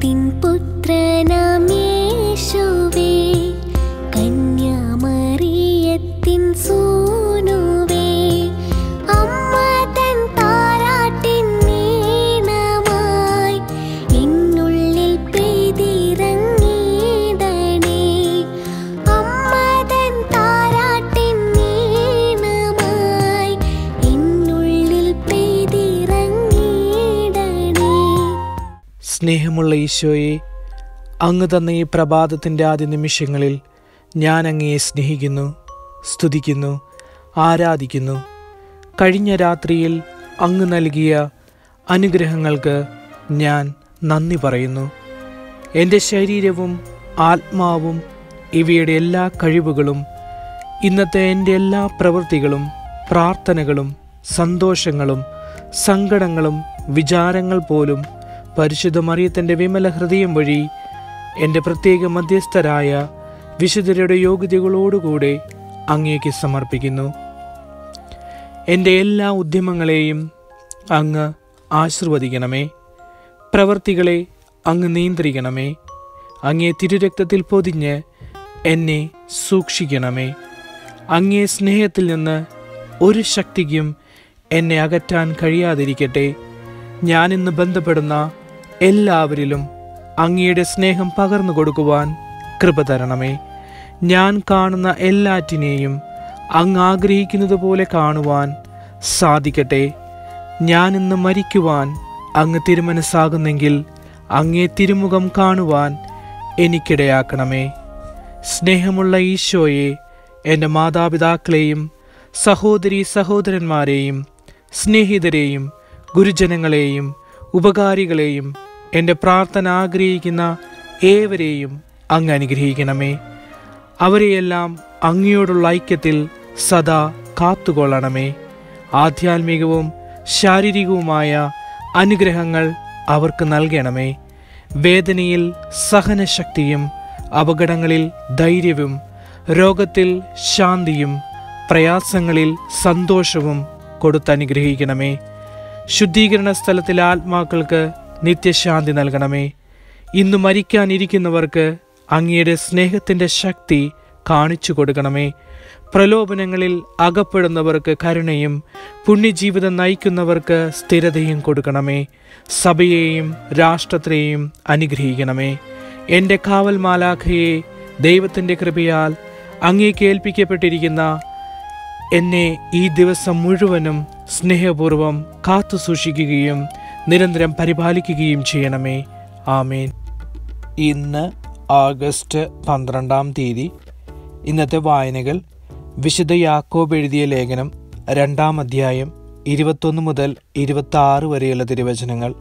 മറിയത്തിൻ പുത്രനാം യേശുവേ കന്യാമറിയത്തിൻ സൂനുവേ അമ്മ തൻ താരാട്ടിൻ നീണമായി എന്നുള്ളിൽ പെയ്തിറങ്ങിയിടണേ അമ്മ തൻ താരാട്ടിൻ നീണമായി എന്നുള്ളിൽ പെയ്തിറങ്ങിയിടണേ സ്നേഹമുള്ള ഈശോയെ അങ്ങ് തന്ന ഈ പ്രഭാതത്തിൻ്റെ ആദ്യ നിമിഷങ്ങളിൽ ഞാൻ അങ്ങയെ സ്നേഹിക്കുന്നു സ്തുതിക്കുന്നു ആരാധിക്കുന്നു കഴിഞ്ഞ രാത്രിയിൽ അങ്ങ് നൽകിയ അനുഗ്രഹങ്ങൾക്ക് ഞാൻ നന്ദി പറയുന്നു എൻ്റെ ശരീരവും ആത്മാവും ഇവയുടെ എല്ലാ കഴിവുകളും ഇന്നത്തെ എൻ്റെ എല്ലാ പ്രവൃത്തികളും പ്രാർത്ഥനകളും സന്തോഷങ്ങളും സങ്കടങ്ങളും വിചാരങ്ങൾ പോലും പരിശുദ്ധ മറിയത്തിൻ്റെ വിമല ഹൃദയം വഴി എൻ്റെ പ്രത്യേക മധ്യസ്ഥരായ വിശുദ്ധരുടെ യോഗ്യതകളോടുകൂടെ അങ്ങേക്ക് സമർപ്പിക്കുന്നു എൻ്റെ എല്ലാ ഉദ്യമങ്ങളെയും അങ്ങ് ആശീർവദിക്കണമേ പ്രവർത്തികളെ അങ്ങ് നിയന്ത്രിക്കണമേ അങ്ങേ തിരുരക്തത്തിൽ പൊതിഞ്ഞ് എന്നെ സൂക്ഷിക്കണമേ അങ്ങേ സ്നേഹത്തിൽ നിന്ന് ഒരു ശക്തിക്കും എന്നെ അകറ്റാൻ കഴിയാതിരിക്കട്ടെ ഞാനിന്ന് ബന്ധപ്പെടുന്ന എല്ലാവരിലും അങ്ങയുടെ സ്നേഹം പകർന്നു കൊടുക്കുവാൻ കൃപ തരണമേ ഞാൻ കാണുന്ന എല്ലാറ്റിനെയും അങ്ങ് ആഗ്രഹിക്കുന്നത് പോലെ കാണുവാൻ സാധിക്കട്ടെ ഞാൻ ഇന്ന് മരിക്കുവാൻ അങ്ങ് തിരുമനസ്സാകുന്നെങ്കിൽ അങ്ങേ തിരുമുഖം കാണുവാൻ എനിക്കിടയാക്കണമേ സ്നേഹമുള്ള ഈശോയെ എൻ്റെ മാതാപിതാക്കളെയും സഹോദരി സഹോദരന്മാരെയും സ്നേഹിതരെയും ഗുരുജനങ്ങളെയും ഉപകാരികളെയും എൻ്റെ പ്രാർത്ഥന ആഗ്രഹിക്കുന്ന ഏവരെയും അങ്ങ് അനുഗ്രഹിക്കണമേ അവരെയെല്ലാം അങ്ങയോടുള്ള ഐക്യത്തിൽ സദാ കാത്തുകൊള്ളണമേ ആധ്യാത്മികവും ശാരീരികവുമായ അനുഗ്രഹങ്ങൾ അവർക്ക് നൽകണമേ വേദനയിൽ സഹനശക്തിയും അപകടങ്ങളിൽ ധൈര്യവും രോഗത്തിൽ ശാന്തിയും പ്രയാസങ്ങളിൽ സന്തോഷവും കൊടുത്തനുഗ്രഹിക്കണമേ ശുദ്ധീകരണ സ്ഥലത്തിലെ ആത്മാക്കൾക്ക് നിത്യശാന്തി നൽകണമേ ഇന്ന് മരിക്കാനിരിക്കുന്നവർക്ക് അങ്ങയുടെ സ്നേഹത്തിൻ്റെ ശക്തി കാണിച്ചു കൊടുക്കണമേ പ്രലോഭനങ്ങളിൽ അകപ്പെടുന്നവർക്ക് കരുണയും പുണ്യജീവിതം നയിക്കുന്നവർക്ക് സ്ഥിരതയും കൊടുക്കണമേ സഭയെയും രാഷ്ട്രത്തെയും അനുഗ്രഹിക്കണമേ എൻ്റെ കാവൽ മാലാഖയെ ദൈവത്തിൻ്റെ കൃപയാൽ അങ്ങേക്ക് ഏൽപ്പിക്കപ്പെട്ടിരിക്കുന്ന എന്നെ ഈ ദിവസം മുഴുവനും സ്നേഹപൂർവം കാത്തു സൂക്ഷിക്കുകയും നിരന്തരം പരിപാലിക്കുകയും ചെയ്യണമേ ആമേൻ ഇന്ന് ആഗസ്റ്റ് പന്ത്രണ്ടാം തീയതി ഇന്നത്തെ വായനകൾ വിശുദ്ധ യാക്കോബ് എഴുതിയ ലേഖനം രണ്ടാം അധ്യായം ഇരുപത്തൊന്ന് മുതൽ ഇരുപത്തി ആറ് വരെയുള്ള തിരുവചനങ്ങൾ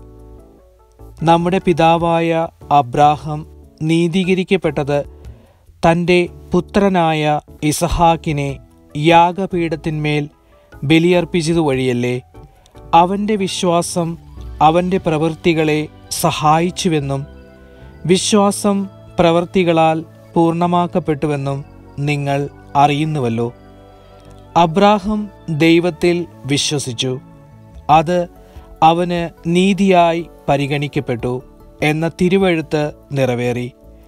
നമ്മുടെ പിതാവായ അബ്രാഹം നീതീകരിക്കപ്പെട്ടത് തൻ്റെ പുത്രനായ ഇസഹാക്കിനെ യാഗപീഠത്തിന്മേൽ ബലിയർപ്പിച്ചതു വഴിയല്ലേ അവൻ്റെ വിശ്വാസം അവൻ്റെ പ്രവൃത്തികളെ സഹായിച്ചുവെന്നും വിശ്വാസം പ്രവൃത്തികളാൽ പൂർണ്ണമാക്കപ്പെട്ടുവെന്നും നിങ്ങൾ അറിയുന്നുവല്ലോ അബ്രാഹം ദൈവത്തിൽ വിശ്വസിച്ചു അത് അവന് നീതിയായി പരിഗണിക്കപ്പെട്ടു എന്ന തിരുവഴുത്ത് നിറവേറി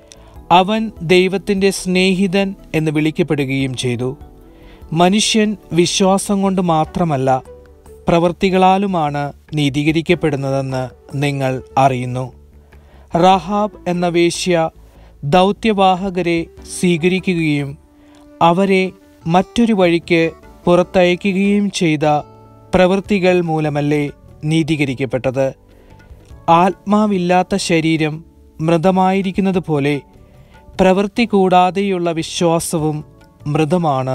അവൻ ദൈവത്തിൻ്റെ സ്നേഹിതൻ എന്ന് വിളിക്കപ്പെടുകയും ചെയ്തു മനുഷ്യൻ വിശ്വാസം കൊണ്ട് മാത്രമല്ല പ്രവൃത്തികളാലുമാണ് നീതീകരിക്കപ്പെടുന്നതെന്ന് നിങ്ങൾ അറിയുന്നു റഹാബ് എന്ന വേശ്യ ദൗത്യവാഹകരെ സ്വീകരിക്കുകയും അവരെ മറ്റൊരു വഴിക്ക് പുറത്തയക്കുകയും ചെയ്ത പ്രവൃത്തികൾ മൂലമല്ലേ നീതീകരിക്കപ്പെട്ടത് ആത്മാവില്ലാത്ത ശരീരം മൃതമായിരിക്കുന്നത് പോലെ പ്രവൃത്തി കൂടാതെയുള്ള വിശ്വാസവും മൃതമാണ്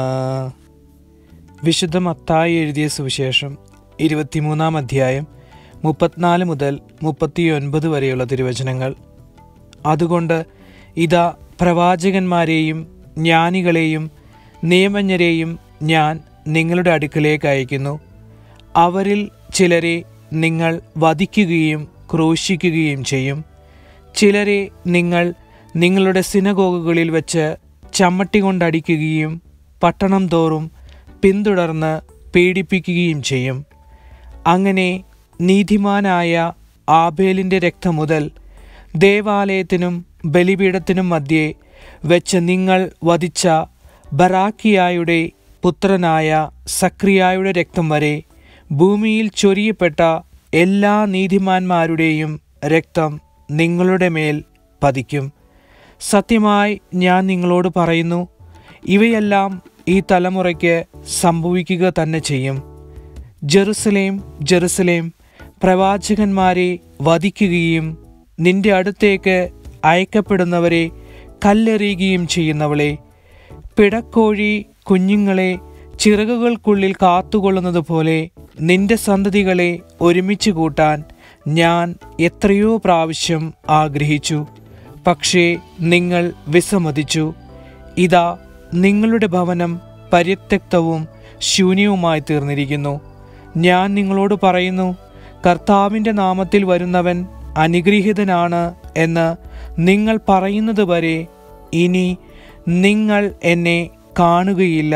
വിശുദ്ധ മത്തായി എഴുതിയ സുവിശേഷം ഇരുപത്തിമൂന്നാം അധ്യായം മുപ്പത്തിനാല് മുതൽ മുപ്പത്തിയൊൻപത് വരെയുള്ള തിരുവചനങ്ങൾ അതുകൊണ്ട് ഇതാ പ്രവാചകന്മാരെയും ജ്ഞാനികളെയും നിയമജ്ഞരെയും ഞാൻ നിങ്ങളുടെ അടുക്കലേക്ക് അയക്കുന്നു അവരിൽ ചിലരെ നിങ്ങൾ വധിക്കുകയും ക്രൂശിക്കുകയും ചെയ്യും ചിലരെ നിങ്ങൾ നിങ്ങളുടെ സിനഗോഗുകളിൽ വെച്ച് ചമ്മട്ടി കൊണ്ടടിക്കുകയും പട്ടണം തോറും പിന്തുടർന്ന് പീഡിപ്പിക്കുകയും ചെയ്യും അങ്ങനെ നീതിമാനായ ആബേലിൻ്റെ രക്തം മുതൽ ദേവാലയത്തിനും ബലിപീഠത്തിനും മധ്യേ വെച്ച് നിങ്ങൾ വധിച്ച ബറാക്കിയായുടെ പുത്രനായ സക്രിയായുടെ രക്തം വരെ ഭൂമിയിൽ ചൊരിയപ്പെട്ട എല്ലാ നീതിമാന്മാരുടെയും രക്തം നിങ്ങളുടെ മേൽ പതിക്കും സത്യമായി ഞാൻ നിങ്ങളോട് പറയുന്നു ഇവയെല്ലാം ഈ തലമുറയ്ക്ക് സംഭവിക്കുക തന്നെ ചെയ്യും ജെറുസലേം ജെറുസലേം പ്രവാചകന്മാരെ വധിക്കുകയും നിന്റെ അടുത്തേക്ക് അയക്കപ്പെടുന്നവരെ കല്ലെറിയുകയും ചെയ്യുന്നവളെ പിടക്കോഴി കുഞ്ഞുങ്ങളെ ചിറകുകൾക്കുള്ളിൽ കാത്തുകൊള്ളുന്നത് പോലെ നിന്റെ സന്തതികളെ ഒരുമിച്ച് കൂട്ടാൻ ഞാൻ എത്രയോ പ്രാവശ്യം ആഗ്രഹിച്ചു പക്ഷേ നിങ്ങൾ വിസമ്മതിച്ചു ഇതാ നിങ്ങളുടെ ഭവനം പരിത്യക്തവും ശൂന്യവുമായി തീർന്നിരിക്കുന്നു ഞാൻ നിങ്ങളോട് പറയുന്നു കർത്താവിൻ്റെ നാമത്തിൽ വരുന്നവൻ അനുഗ്രഹീതനാണ് എന്ന് നിങ്ങൾ പറയുന്നത് വരെ ഇനി നിങ്ങൾ എന്നെ കാണുകയില്ല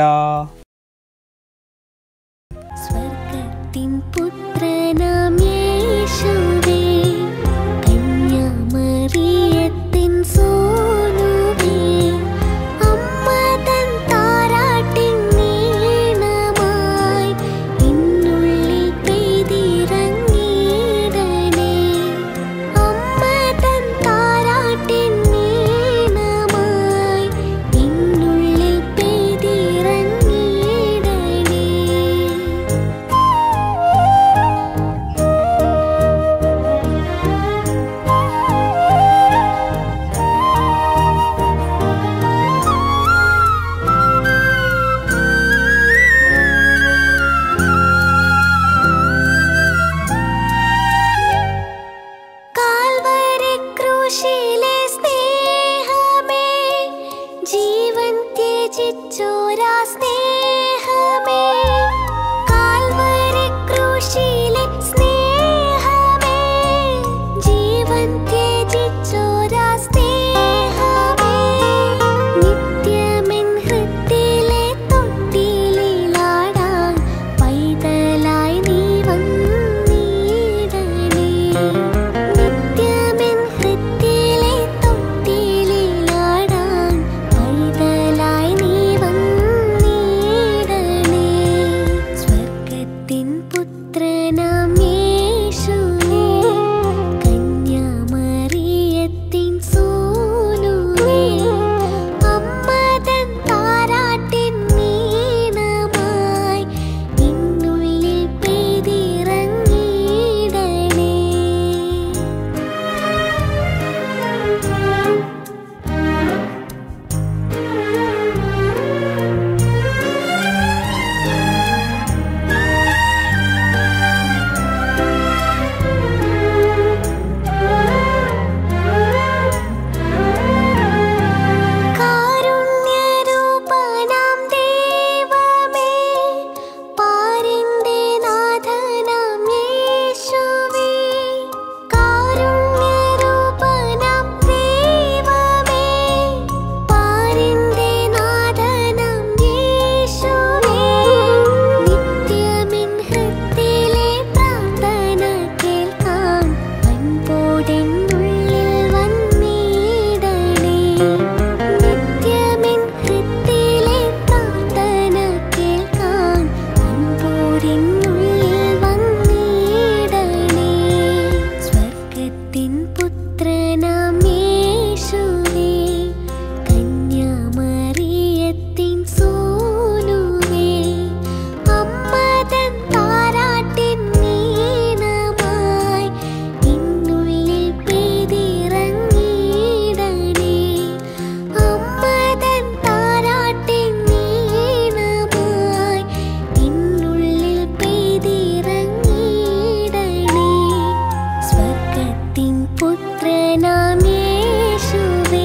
സ്വർഗത്തിൻ പുത്രനാം യേശുവേ കന്യാമറിയത്തിൻ സോനുവേ അമ്മ തൻ താരാട്ടിൻ നീണമായി ഇന്നുള്ളിൽ പെയ്തിറങ്ങിയിടണേ അമ്മ തൻ താരാട്ടിൻ നീണമായി ഇന്നുള്ളിൽ പെയ്തിറങ്ങിയിടണേ കാൽവരി ക്രൂശിലെ സ്നേഹമേ ജീവൻ ത്യജിച്ചോരാ സ്നേഹമേ കാൽവരി ക്രൂശിലെ സ്നേഹമേ ജീവൻ ത്യജിച്ചോരാ സ്നേഹമേ നിത്യമെൻ ഹൃത്തിലെ തൊട്ടിലാടാൻ പൈതലായി നീ വന്നിടണേ നിത്യമെൻ ഹൃത്തിലെ തൊട്ടിലാടാൻ പൈതലായി നീ വന്നിടണേ സ്വർഗത്തിൻ പുത്രനാം യേശുവേ കന്യാമറിയത്തിൻ സോനുവേ അമ്മ തൻ താരാട്ടിൻ നീണമായി ഇന്നുള്ളിൽ പെയ്തിറങ്ങിയിടണേ കാരുണ്യരൂപനാം ദൈവമേ പാരിന്റെ നാഥനാം യേശുവേ കാരുണ്യരൂപനാം ദൈവമേ പാരിന്റെ നാഥനാം യേശുവേ നിത്യമെൻ ഹൃത്തിലെ പ്രാർത്ഥന കേൾക്കാൻ അൻപോടെന്നുള്ളിൽ വന്നിടണേ നിത്യമെൻ ഹൃത്തിലെ പ്രാർത്ഥന കേൾക്കാൻ അൻപോടെന്നുള്ളിൽ വന്നിടണേ സ്വർഗത്തിൻ പുത്രനാം യേശുവേ കന്യാമറിയത്തിൻ സോനുവേ അമ്മ തൻ താരാട്ടിൻ നീണമായി ഇന്നുള്ളിൽ പെയ്തിറങ്ങിയിടണേ അമ്മ തൻ താരാട്ടിൻ നീണമായി ഇന്നുള്ളിൽ പെയ്തിറങ്ങിയിടണേ സ്വർഗത്തിൻ പുത്രനാം യേശുവേ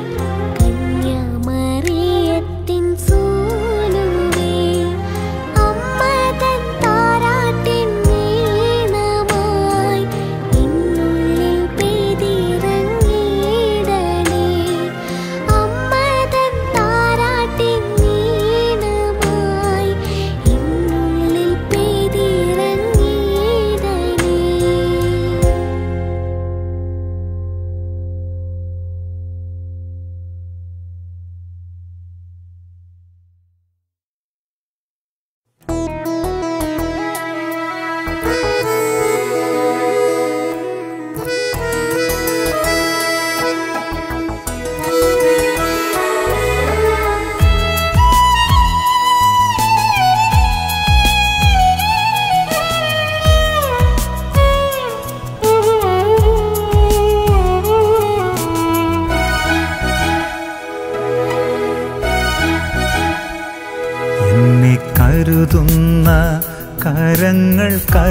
കന്യാമറിയത്തിൻ സോനുവേ അമ്മ തൻ താരാട്ടിൻ നീണമായി ഇന്നുള്ളിൽ പെയ്തിറങ്ങിയിടണേ അമ്മ തൻ താരാട്ടിൻ നീണമായി ഇന്നുള്ളിൽ പെയ്തിറങ്ങിയിടണേ 「 ും ും ും ും ും ും ും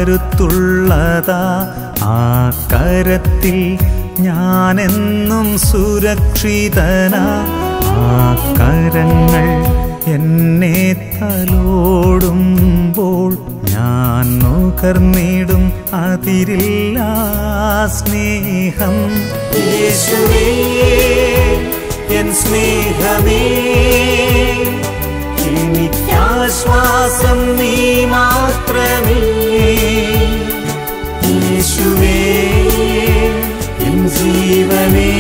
കരുത്തുള്ളതാ ആ കരത്തിൽ ഞാനെന്നും സുരക്ഷിതനാ ആ കരങ്ങൾ എന്നെ തലോടുമ്പോൾ ഞാൻ നുകർന്നിടും അതിരില്ല സ്നേഹം യേശുവേ എൻ സ്നേഹമേ എനിക്കാശ്വാസം നീ മാത്രമേ യേശുവേ എൻ ജീവനേ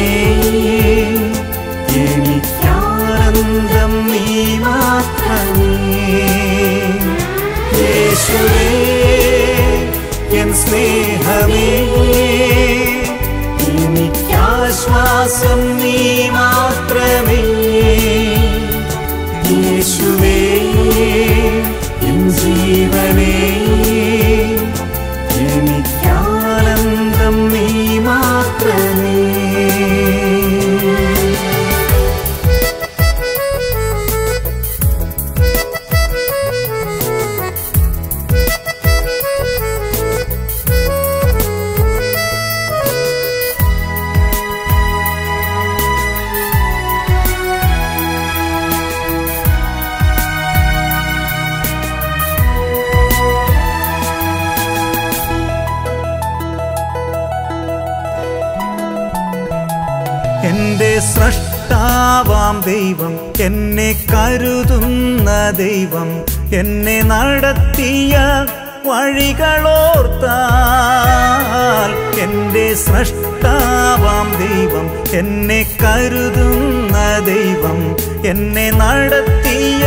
എനിക്കാനന്ദം നീ മാത്രമേ യേശുവേ എൻ സ്നേഹമേ എനിക്കാശ്വാസം നീ മാത്രമേ യേശുവേ എൻ ജീവനേ എനിക്കാനന്ദം നീ മാത്രമേ എന്റെ സ്രഷ്ടാവാം ദൈവം എന്നെ കരുതുന്ന ദൈവം എന്നെ നടത്തിയ വഴികളോർത്താൽ എന്റെ സ്രഷ്ടാവാം ദൈവം എന്നെ കരുതുന്ന ദൈവം എന്നെ നടത്തിയ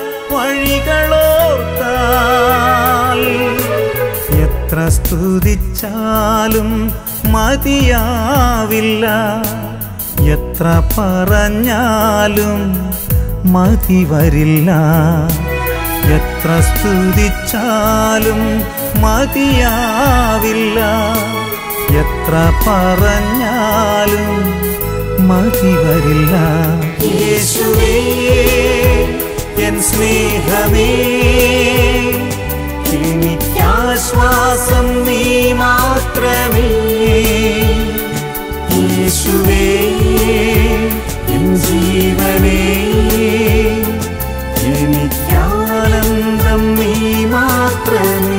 വഴികളോർത്താൽ എത്ര സ്തുതിച്ചാലും മതിയാവില്ല എത്ര പറഞ്ഞാലും മതി വരില്ല എത്ര സ്തുതിച്ചാലും മതിയാവില്ല എത്ര പറഞ്ഞാലും മതി വരില്ല യേശുവേ എൻ സ്നേഹമേ എനിക്കാശ്വാസം നീ മാത്രമേ യേശുവേ എൻ ജീവനേ എനിക്കാനന്ദം നീ മാത്രമേ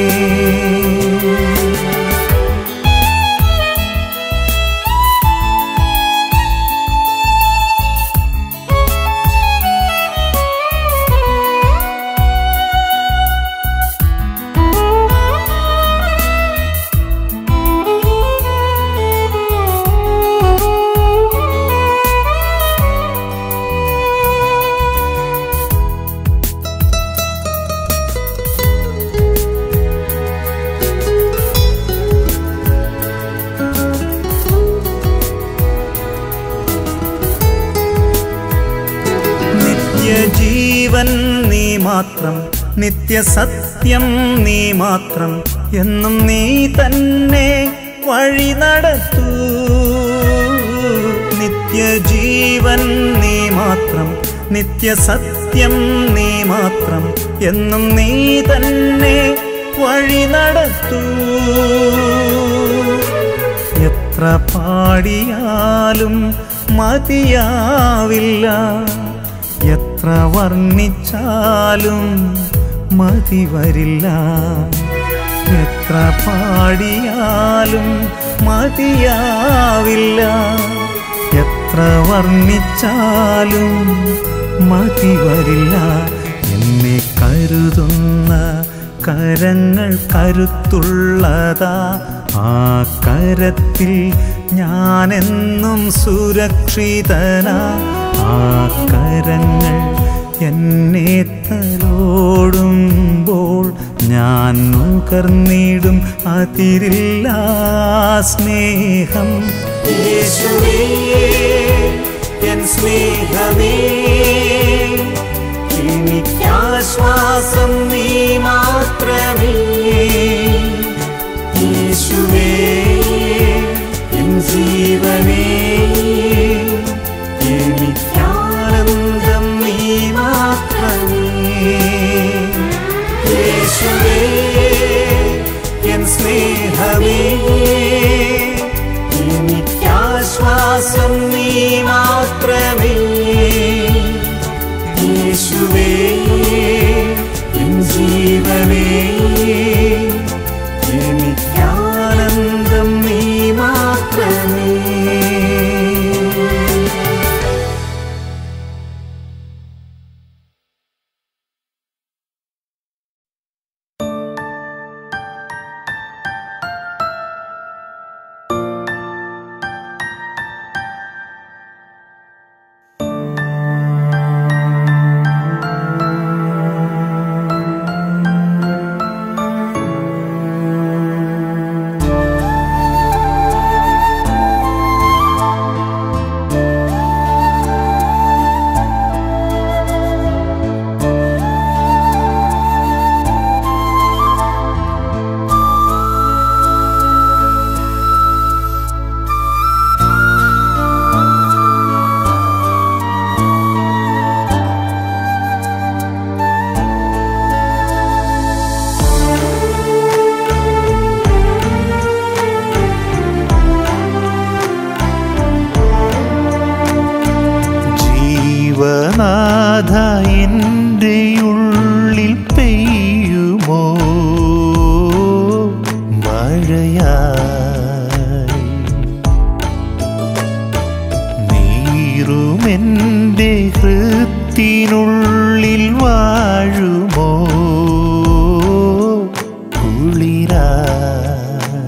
നിത്യജീവൻ നീ മാത്രം നിത്യസത്യം നീ മാത്രം എന്നും നീ തന്നെ വഴി നടത്തൂ നിത്യജീവൻ നീ മാത്രം നിത്യസത്യം നീ മാത്രം എന്നും നീ തന്നെ വഴി നടത്തൂ എത്ര പാടിയാലും മതിയാവില്ല എത്ര വർണ്ണിച്ചാലും മതി വരില്ല എത്ര പാടിയാലും മതിയാവില്ല എത്ര വർണ്ണിച്ചാലും മതി വരില്ല എന്നെ കരുതുന്ന കരങ്ങൾ കരുത്തുള്ളതാ ആ കരത്തിൽ ഞാനെന്നും സുരക്ഷിതനാ ആ കരങ്ങൾ എന്നെ തലോടുമ്പോൾ ഞാൻ നുകർന്നിടും അതിരില്ല സ്നേഹം യേശുവേ എൻ സ്നേഹമേ എനിക്കാശ്വാസം നീ മാത്രമേ യേശുവേ എൻ ജീവനേ എനിക്കാനന്ദം നീ മാത്രമേ യേശുവേ ദൈവമേ എനിക്കാശ്വാസം നീ മാത്രമേ യേശുവേ എൻ ജീവനേ എനിക്കാനന്ദം നീ മാത്രമേ ജീവനാഥ എൻ്റെ ഉള്ളിൽ പെയ്യുമോ മഴയായി നീറുമെൻ്റെ ഹൃത്തിനുള്ളിൽ വാഴുമോ കുളിരായി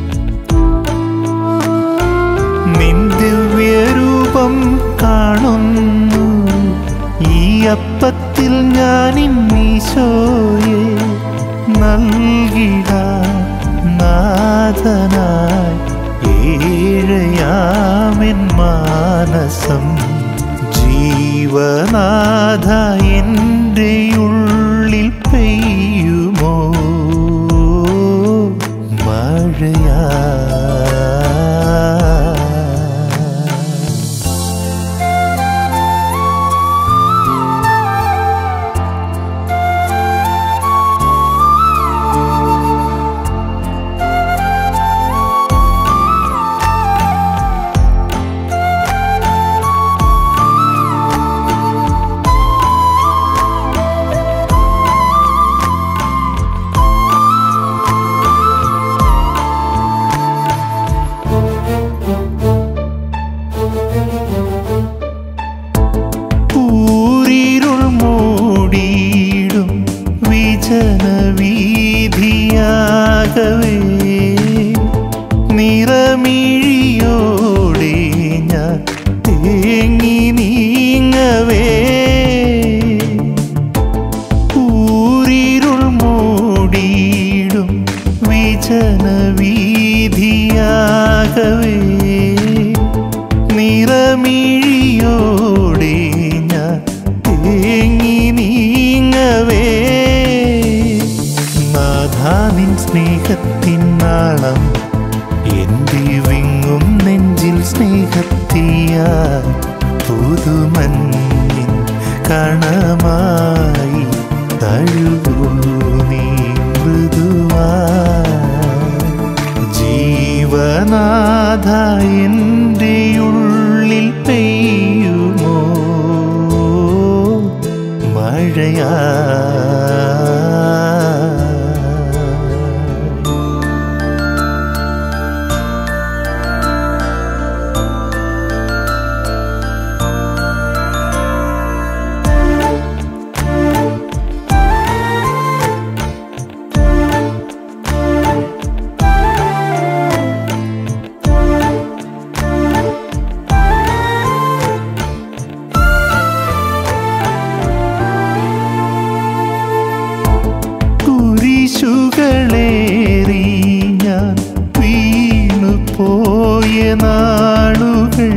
നിൻ ദിവ്യരൂപം കാണുന്നു ഈ അപ്പത്തിൽ ഞാൻ ഇന്നീശോയെ നൽകിട നാഥനായി ഏഴയാമെൻ മാനസം ജീവനാഥ എൻ്റെ ഉള്ളിൽ പെയ്യുമോ മഴയാ ഊരിരുൾ മൂടിയിടും വിജനവീതിയാകവേ നിറമിഴിയോടെ ഞാൻ തേങ്ങി നീങ്ങവേ ഊരിരുൾ മൂടിയിടും വിജനവീതിയാകവേ നിറമിഴിയോടെ ഞാൻ തേങ്ങി നീങ്ങവേ നാഥാനിൻ സ്നേഹത്തിൻ നാളം എൻ്റെ വിങ്ങും നെഞ്ചിൽ സ്നേഹത്തിയ പുതുമഞ്ഞിൻ കണമായി തഴുകൂ നീ മൃദുവായി ജീവനാഥ എൻ്റെ ഉള്ളിൽ പെയ്യുമോ മഴയാ കുരിശുകളേറി ഞാൻ വീണു പോയ നാളുകൾ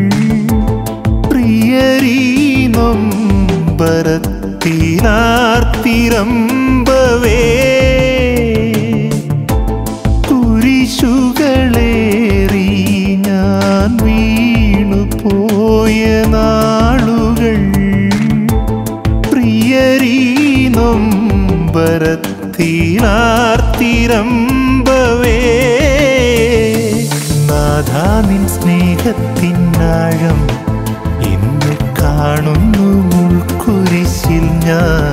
പ്രിയരീനം ബരത്തിനാർത്തിരമ്പവേ കുരിശുകളേറി ഞാൻ വീണു പോയ നാളുകൾ പ്രിയരീനം ബരത്തിനാർത്തിരമ്പവേ സ്നേഹത്തിനാഴം ഇന്ന് കാണുന്നു മുൾക്കുരിശിൽ ഞാൻ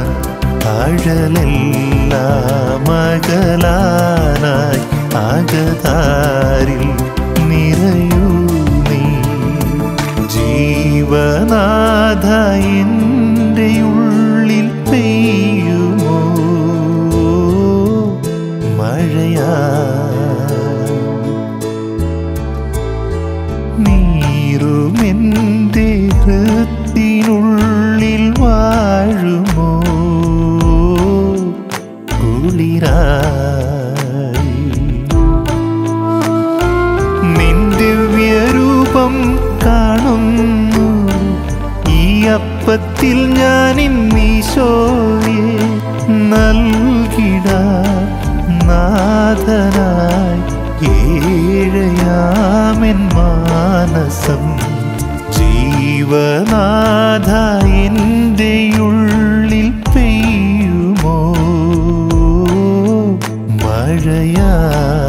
ആഴലെല്ലാം അകലാനായി ആകതാരിൽ നിറയൂ നീ ജീവനാഥ എൻ്റെ ഉള്ളിൽ പെയ്യുമോ മഴയാ നീറുമെൻ്റെ ഹൃത്തിനുള്ളിൽ വാഴുമോ കുളിരായി നിൻ ദിവ്യരൂപം കാണുന്നു ഈ അപ്പത്തിൽ ഞാൻ ഇന്നീശോയെ നൽകിട നാഥനായി ഏഴയാമെൻ മാനസം ജീവനാഥ എൻ്റെ ഉള്ളിൽ പെയ്യുമോ മഴയാ